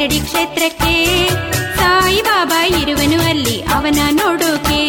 ಶಿರಡಿ ಕ್ಷೇತ್ರಕ್ಕೆ ಸಾಯಿಬಾಬಾ ಇರುವನು ಅಲ್ಲಿ ಅವನ ನೋಡೋಕೆ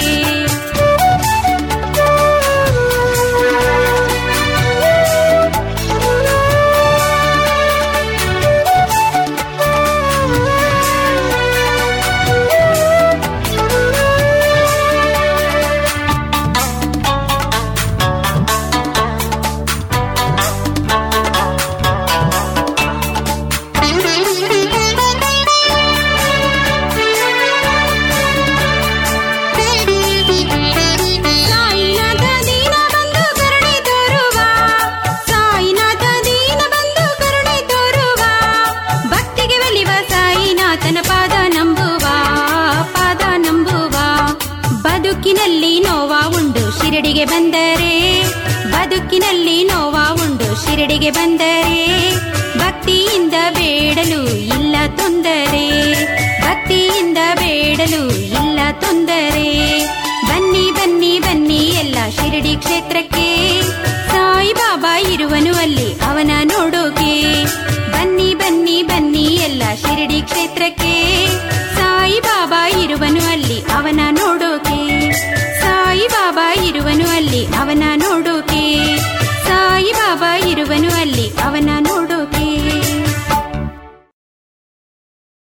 ಸಾಯಿನಾಥ ದೀನ ಬಂದು ಕರುಣೆ ತೋರುವ ಸಾಯಿನಾಥ ದೀನ ಬಂದು ಕರುಣೆ ತೋರುವ ಭಕ್ತಿಗೆ ಒಲಿವ ಸಾಯಿನಾಥನ ಪಾದ ನಂಬುವ ಪಾದ ನಂಬುವ ಬದುಕಿನಲ್ಲಿ ನೋವ ಉಂಡು ಶಿರಡಿಗೆ ಬಂದರೆ ಬದುಕಿನಲ್ಲಿ ನೋವ ಉಂಡು ಶಿರಡಿಗೆ ಬಂದರೆ ಭಕ್ತಿಯಿಂದ ಬೇಡಲು ಇಲ್ಲ ತೊಂದರೆ ಭಕ್ತಿಯಿಂದ ಬೇಡಲು ಇಲ್ಲ ತೊಂದರೆ ಬನ್ನಿ ಬನ್ನಿ ಬನ್ನಿ ಎಲ್ಲ ಶಿರಡಿ ಕ್ಷೇತ್ರಕ್ಕೆ ಸಾಯಿಬಾಬಾ ಇರುವನು ಅಲ್ಲಿ ಅವನ ನೋಡೋಕೆ ಬನ್ನಿ ಬನ್ನಿ ಬನ್ನಿ ಎಲ್ಲ ಶಿರಡಿ ಕ್ಷೇತ್ರಕ್ಕೆ ಸಾಯಿಬಾಬಾ ಇರುವನು ಅಲ್ಲಿ ಅವನ ನೋಡೋಕೆ ಸಾಯಿಬಾಬಾ ಇರುವನು ಅಲ್ಲಿ ಅವನ ನೋಡೋಕೆ